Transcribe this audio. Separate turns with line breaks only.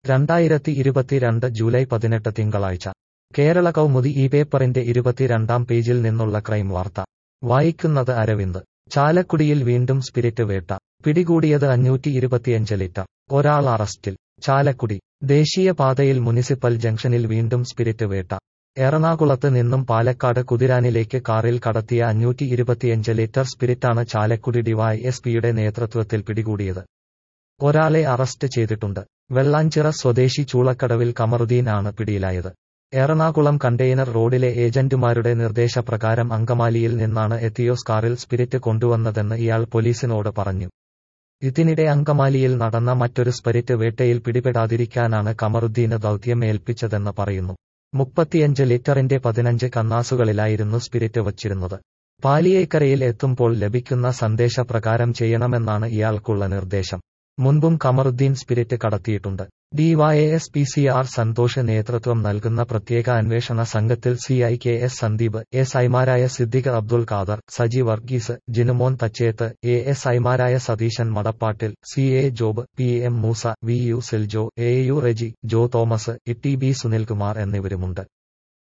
രണ്ടായിരത്തി ഇരുപത്തിരണ്ട് ജൂലൈ പതിനെട്ട് തിങ്കളാഴ്ച കേരള കൗമുദി ഈ പേപ്പറിന്റെ ഇരുപത്തിരണ്ടാം പേജിൽ നിന്നുള്ള ക്രൈം വാർത്ത വായിക്കുന്നത് അരവിന്ദ് ചാലക്കുടിയിൽ വീണ്ടും സ്പിരിറ്റ് വേട്ട പിടികൂടിയത് അഞ്ഞൂറ്റി ഇരുപത്തിയഞ്ച് ലിറ്റർ ഒരാൾ അറസ്റ്റിൽ ചാലക്കുടി ദേശീയപാതയിൽ മുനിസിപ്പൽ ജംഗ്ഷനിൽ വീണ്ടും സ്പിരിറ്റ് വേട്ട എറണാകുളത്ത് നിന്നും പാലക്കാട് കുതിരാനിലേക്ക് കാറിൽ കടത്തിയ അഞ്ഞൂറ്റി ഇരുപത്തിയഞ്ച് ലിറ്റർ സ്പിരിറ്റാണ് ചാലക്കുടി ഡിവൈഎസ്പിയുടെ നേതൃത്വത്തിൽ പിടികൂടിയത് ഒരാളെ അറസ്റ്റ് ചെയ്തിട്ടുണ്ട് വെള്ളാഞ്ചിറ സ്വദേശി ചൂളക്കടവിൽ കമറുദ്ദീൻ ആണ് പിടിയിലായത് എറണാകുളം കണ്ടെയ്നർ റോഡിലെ ഏജന്റുമാരുടെ നിർദ്ദേശപ്രകാരം അങ്കമാലിയിൽ നിന്നാണ് എത്തിയോസ് കാറിൽ സ്പിരിറ്റ് കൊണ്ടുവന്നതെന്ന് ഇയാൾ പോലീസിനോട് പറഞ്ഞു ഇതിനിടെ അങ്കമാലിയിൽ നടന്ന മറ്റൊരു സ്പിരിറ്റ് വേട്ടയിൽ പിടിപെടാതിരിക്കാനാണ് കമറുദ്ദീന് ദൗത്യം ഏൽപ്പിച്ചതെന്ന് പറയുന്നു മുപ്പത്തിയഞ്ച് ലിറ്ററിന്റെ പതിനഞ്ച് കന്നാസുകളിലായിരുന്നു സ്പിരിറ്റ് വച്ചിരുന്നത് പാലിയേക്കരയിൽ എത്തുമ്പോൾ ലഭിക്കുന്ന സന്ദേശപ്രകാരം ചെയ്യണമെന്നാണ് ഇയാൾക്കുള്ള നിർദ്ദേശം മുൻപും കമറുദ്ദീൻ സ്പിരിറ്റ് കടത്തിയിട്ടുണ്ട് D Y S P C R Santhosh നേതൃത്വം നൽകുന്ന പ്രത്യേക അന്വേഷണ സംഘത്തിൽ C I K S Sandeep S ഐമാരായ സിദ്ദിഖ് അബ്ദുൽ ഖാദർ സജി വർഗീസ് ജിനുമോൻ തച്ചേത്ത് എ എസ് ഐമാരായ Satheesan Madappattil C A Job P M Moosa V U Siljo A U Reji Jo Thomas E T B Sunilkumar എന്നിവരുമുണ്ട്